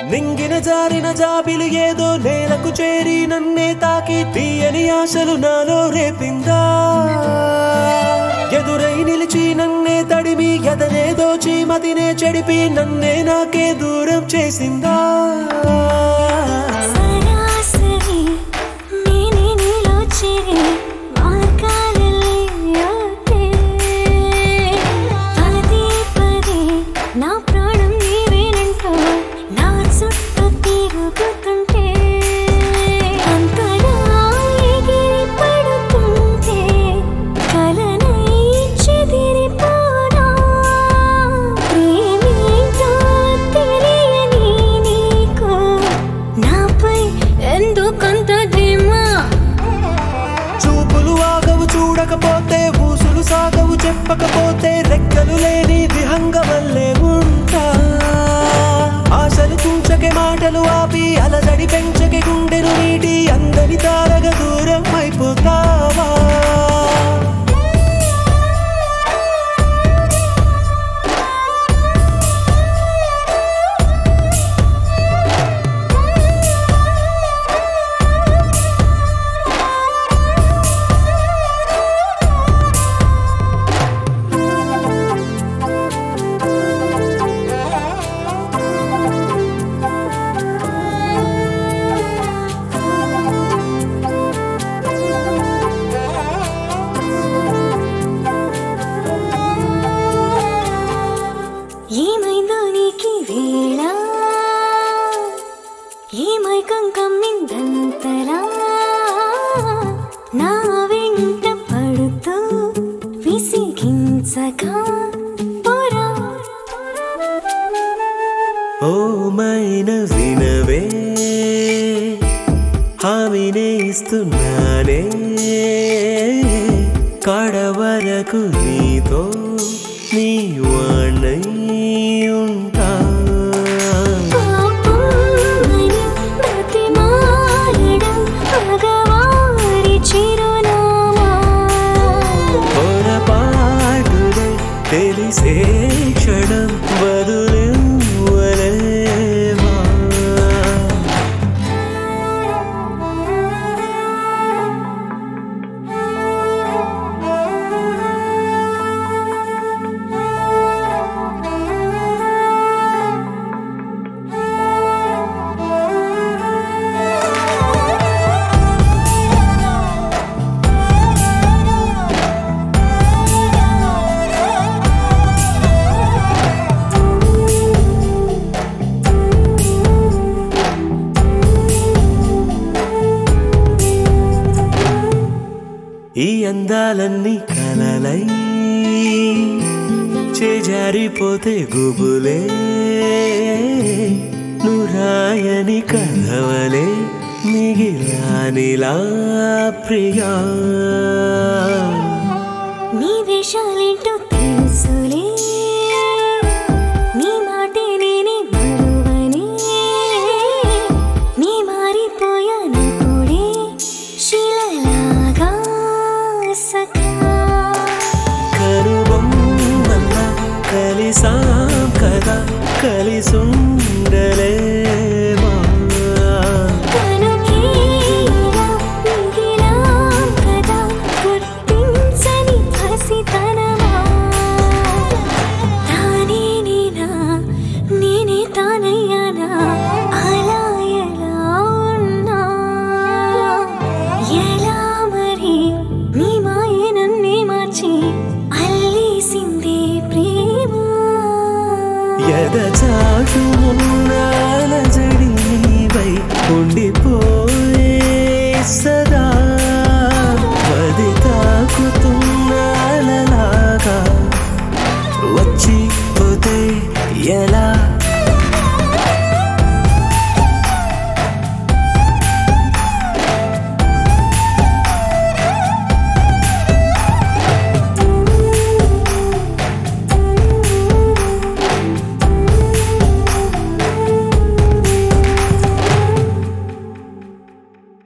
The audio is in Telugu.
నింగిన జారిన జాబిలు ఏదో నేలకు చేరి నన్నే తాకి తీయని ఆశలు నాలో రేపిందా ఎదురై నిలిచి నన్నే తడిమి ఎదనే దోచి మతినే చెడిపి నన్నే నాకే దూరం చేసిందా సరాసరి నేనే నీలో చేరి మార్గాలల్లే ఆటే. పదే పదే నా ప్రాణం నీవేనంటూ నా చుట్టూ తిరుగుతుంటే అంతలా ఎగిరి పడుతుంటే కలనై చెదిరిపోనా ప్రేమేంటో తెలియని నీకు నాపై ఎందుకంత ధీమా చూపులు ఆగవు చూడకపోతే ఊసులు సాగవు చెప్పకపోతే రెక్కలు లేని విహంగ వల్లే ఉంటా ఆశలు తుంచకే మాటలు ఆపి అలజడి పెంచకే గుండెను నీటి అందరి తారగ దూరం అయిపోతావా ఏమైందో నీకి వేళ ఏమైకం కమ్మిందంతలా నా వెంట పడుతూ విసిగించగా పోరా ఓ మైన వినవే హామీనే ఇస్తున్నానే కడవరకు నీతో నీ వాణ్ణై ఉంటా పాపం అని బ్రతిమాలడం మగవారి చిరునామా పొరపాటునే తెలిసే క్షణం బదులివ్వలేవా ఈ అందాలన్నీ కలలై చేజారిపోతే గుబులే నురాయని కలవలే మిగిలానిలా ప్రియా నీ వేషాలేంటో తెలుసులే నీ మాటే నేనే మరువని నీ మారిపోయానప్పుడే శిలలాగా సఖా కరుబొమ్మల్లా కలిసాం కదా కలిసుండలేమా తనుకేలా మిగిలాం కదా గుర్తించని హసితనమా తానే నేనా నేనే తానయ్యానా అలా ఎలా ఉన్నా ఎలా మరి నీ మాయే నన్నే మార్చి అల్లేసిందే ప్రేమ ఎదచాటు ఉన్నాల జడి నీవై ఉండిపోయే సదా